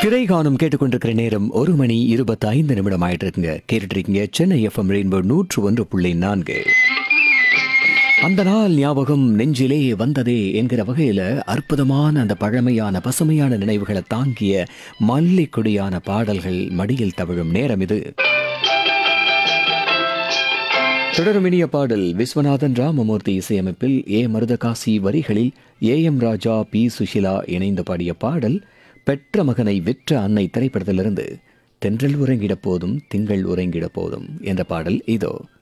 திரை காணும் கேட்டுக்கொண்டிருக்கிற நேரம் ஒரு மணி இருபத்தி ஐந்து நிமிடம் ஆயிட்டு இருக்குங்க கேட்டுட்டு இருக்கீங்க சென்னை எஃப்எம் ரெயின்போ நூற்று ஒன்று புள்ளி நான்கு அந்த நாள் ஞாபகம் நெஞ்சிலே வந்ததே என்கிற வகையில அற்புதமான அந்த பழமையான பசுமையான நினைவுகளை தாங்கிய மல்லிக்கொடியான பாடல்கள் மடியில் தவிழும் நேரம் இது தொடரும் இனிய பாடல் விஸ்வநாதன் ராமமூர்த்தி இசையமைப்பில் ஏ மருதகாசி வரிகளில் A M Raja P Susheela இணைந்து பாடிய பாடல் பெற்ற மகனை விற்ற அன்னை திரைப்படத்திலிருந்து தென்றல் உறங்கிட போதும் திங்கள் உறங்கிட போதும் என்ற பாடல் இதோ